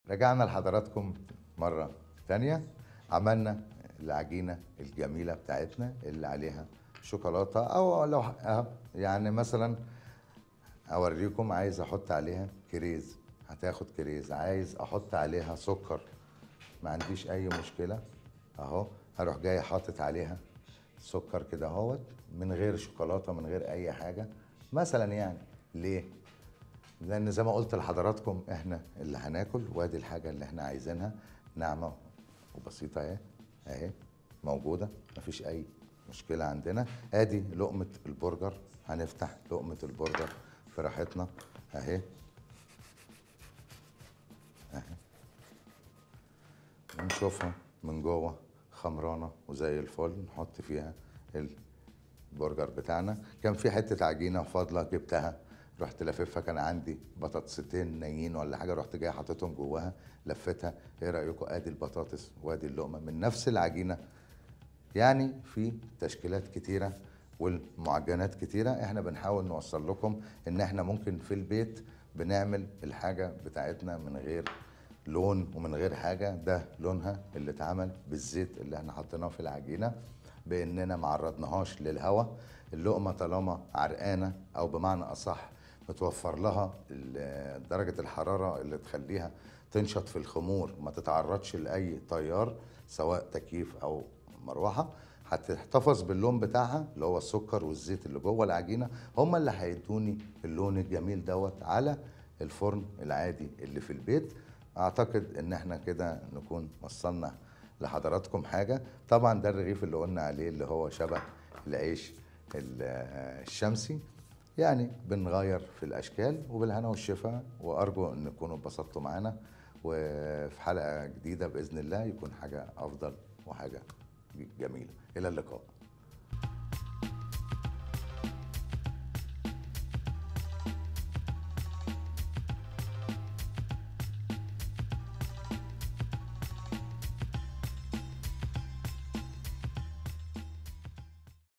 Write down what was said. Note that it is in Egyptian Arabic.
رجعنا لحضراتكم مرة تانية عملنا العجينة الجميلة بتاعتنا اللي عليها شوكولاتة أو لو أهو يعني مثلا أوريكم عايز أحط عليها كريز هتاخد كريز عايز أحط عليها سكر ما عنديش أي مشكلة أهو هروح جاي حاطط عليها سكر كده اهوت من غير شوكولاتة من غير أي حاجة مثلا يعني ليه؟ لان زي ما قلت لحضراتكم احنا اللي هناكل وادي الحاجه اللي احنا عايزينها ناعمه وبسيطه اهي اهي موجوده مفيش اي مشكله عندنا ادي لقمه البرجر هنفتح لقمه البرجر في راحتنا اهي اهي ونشوفها من جوه خمرانه وزي الفل نحط فيها البرجر بتاعنا كان في حته عجينه فاضله جبتها رحت لففها كان عندي بطاطستين نيين ولا حاجه رحت جاي حاططهم جواها لفتها ايه رايكم ادي البطاطس وادي اللقمه من نفس العجينه يعني في تشكيلات كتيره والمعجنات كتيره احنا بنحاول نوصل لكم ان احنا ممكن في البيت بنعمل الحاجه بتاعتنا من غير لون ومن غير حاجه ده لونها اللي اتعمل بالزيت اللي احنا حطيناه في العجينه باننا ما عرضناهاش للهواء اللقمه طالما عرقانه او بمعنى اصح متوفر لها ال- درجه الحراره اللي تخليها تنشط في الخمور ما تتعرضش لاي تيار سواء تكييف او مروحه هتحتفظ باللون بتاعها اللي هو السكر والزيت اللي جوه العجينه هم اللي هيدوني اللون الجميل دوت على الفرن العادي اللي في البيت اعتقد ان احنا كده نكون وصلنا لحضراتكم حاجه طبعا ده الرغيف اللي قلنا عليه اللي هو شبه العيش ال- الشمسي يعني بنغير في الاشكال وبالهنا والشفاء وارجو ان تكونوا اتبسطتوا معانا وفي حلقه جديده باذن الله يكون حاجه افضل وحاجه جميله الى اللقاء